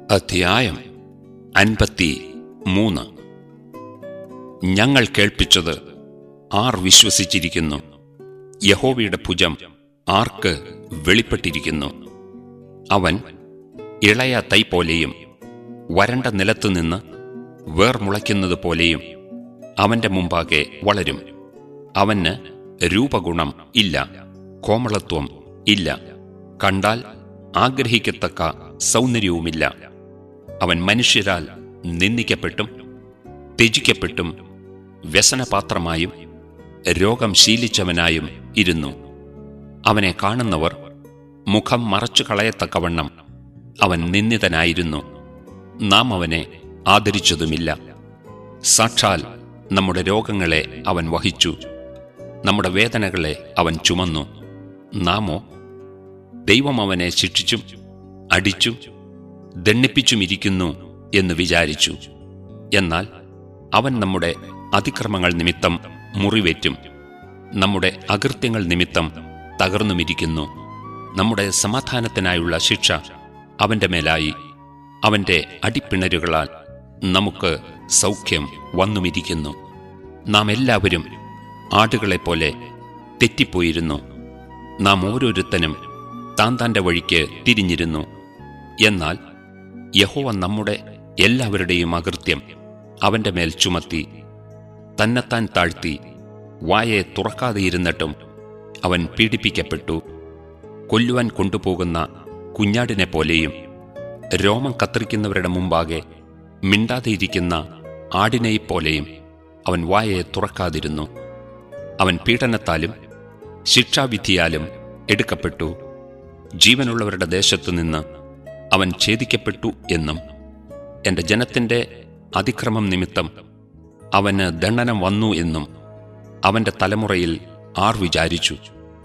അധ്യായം അൻപത്തി മൂന്ന് ഞങ്ങൾ കേൾപ്പിച്ചത് ആർ വിശ്വസിച്ചിരിക്കുന്നു യഹോവയുടെ ഭുജം ആർക്ക് വെളിപ്പെട്ടിരിക്കുന്നു അവൻ ഇളയ തൈ പോലെയും വരണ്ട നിലത്തുനിന്ന് വേർമുളയ്ക്കുന്നത് പോലെയും അവന്റെ മുമ്പാകെ വളരും അവന് രൂപഗുണം ഇല്ല കോമളത്വം ഇല്ല കണ്ടാൽ ആഗ്രഹിക്കത്തക്ക സൗന്ദര്യവുമില്ല അവൻ മനുഷ്യരാൽ നിന്ദിക്കപ്പെട്ടും ത്യജിക്കപ്പെട്ടും വ്യസനപാത്രമായും രോഗം ശീലിച്ചവനായും ഇരുന്നു അവനെ കാണുന്നവർ മുഖം മറച്ചു കളയത്തക്കവണ്ണം അവൻ നിന്ദിതനായിരുന്നു നാം അവനെ ആദരിച്ചതുമില്ല സാക്ഷാൽ നമ്മുടെ രോഗങ്ങളെ അവൻ വഹിച്ചു നമ്മുടെ വേദനകളെ അവൻ ചുമന്നു നാമോ ദൈവം അവനെ ശിക്ഷിച്ചും അടിച്ചും ദണ്ണിപ്പിച്ചുമിരിക്കുന്നു എന്ന് വിചാരിച്ചു എന്നാൽ അവൻ നമ്മുടെ അതിക്രമങ്ങൾ നിമിത്തം മുറിവേറ്റും നമ്മുടെ അകൃത്യങ്ങൾ നിമിത്തം തകർന്നുമിരിക്കുന്നു നമ്മുടെ സമാധാനത്തിനായുള്ള ശിക്ഷ അവന്റെ മേലായി അവന്റെ അടിപ്പിണരുകളാൽ നമുക്ക് സൗഖ്യം വന്നുമിരിക്കുന്നു നാം എല്ലാവരും ആടുകളെപ്പോലെ തെറ്റിപ്പോയിരുന്നു നാം ഓരോരുത്തനും താൻ താന്റെ വഴിക്ക് തിരിഞ്ഞിരുന്നു എന്നാൽ യഹോവ നമ്മുടെ എല്ലാവരുടെയും അകൃത്യം അവന്റെ മേൽ ചുമത്തി തന്നെത്താൻ താഴ്ത്തി വായെ തുറക്കാതെയിരുന്നിട്ടും അവൻ പീഡിപ്പിക്കപ്പെട്ടു കൊല്ലുവാൻ കൊണ്ടുപോകുന്ന കുഞ്ഞാടിനെ പോലെയും രോമം കത്തിരിക്കുന്നവരുടെ മുമ്പാകെ മിണ്ടാതെയിരിക്കുന്ന ആടിനെപ്പോലെയും അവൻ വായെ തുറക്കാതിരുന്നു അവൻ പീഡനത്താലും ശിക്ഷാവിധിയാലും എടുക്കപ്പെട്ടു ജീവനുള്ളവരുടെ ദേശത്തുനിന്ന് അവൻ ഛേദിക്കപ്പെട്ടു എന്നും എന്റെ ജനത്തിന്റെ അതിക്രമം നിമിത്തം അവന് ദണ്ഡനം വന്നു എന്നും അവന്റെ തലമുറയിൽ ആർ വിചാരിച്ചു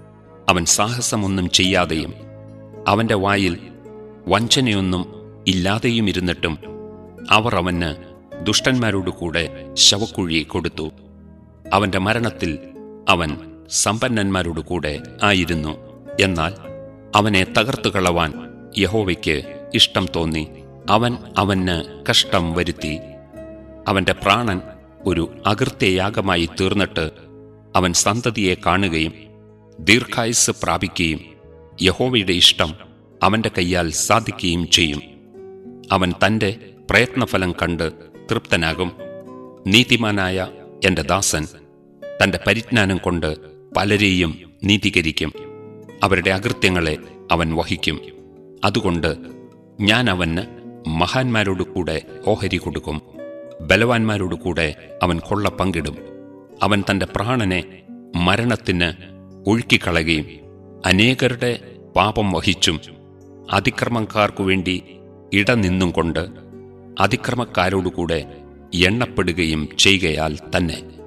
അവൻ സാഹസമൊന്നും ചെയ്യാതെയും അവന്റെ വായിൽ വഞ്ചനയൊന്നും ഇല്ലാതെയും ഇരുന്നിട്ടും അവർ അവന് ദുഷ്ടന്മാരോടു കൂടെ ശവക്കുഴി കൊടുത്തു അവന്റെ മരണത്തിൽ അവൻ സമ്പന്നന്മാരോടു കൂടെ ആയിരുന്നു എന്നാൽ അവനെ തകർത്തു കളവാൻ യഹോവയ്ക്ക് ഇഷ്ടം തോന്നി അവൻ അവന് കഷ്ടം വരുത്തി അവന്റെ പ്രാണൻ ഒരു അകൃത്യയാഗമായി തീർന്നിട്ട് അവൻ സന്തതിയെ കാണുകയും ദീർഘായുസ് പ്രാപിക്കുകയും യഹോവയുടെ ഇഷ്ടം അവന്റെ കൈയാൽ സാധിക്കുകയും ചെയ്യും അവൻ തന്റെ പ്രയത്നഫലം കണ്ട് തൃപ്തനാകും നീതിമാനായ എന്റെ ദാസൻ തന്റെ പരിജ്ഞാനം കൊണ്ട് പലരെയും നീതീകരിക്കും അവരുടെ അകൃത്യങ്ങളെ അവൻ വഹിക്കും അതുകൊണ്ട് ഞാൻ അവന് മഹാന്മാരോടു കൂടെ ഓഹരി കൊടുക്കും ബലവാന്മാരോടു കൂടെ അവൻ കൊള്ള പങ്കിടും അവൻ തന്റെ പ്രാണനെ മരണത്തിന് ഒഴുക്കിക്കളയുകയും അനേകരുടെ പാപം വഹിച്ചും അതിക്രമക്കാർക്കു വേണ്ടി ഇടനിന്നും കൊണ്ട് അതിക്രമക്കാരോടുകൂടെ എണ്ണപ്പെടുകയും ചെയ്യുകയാൽ തന്നെ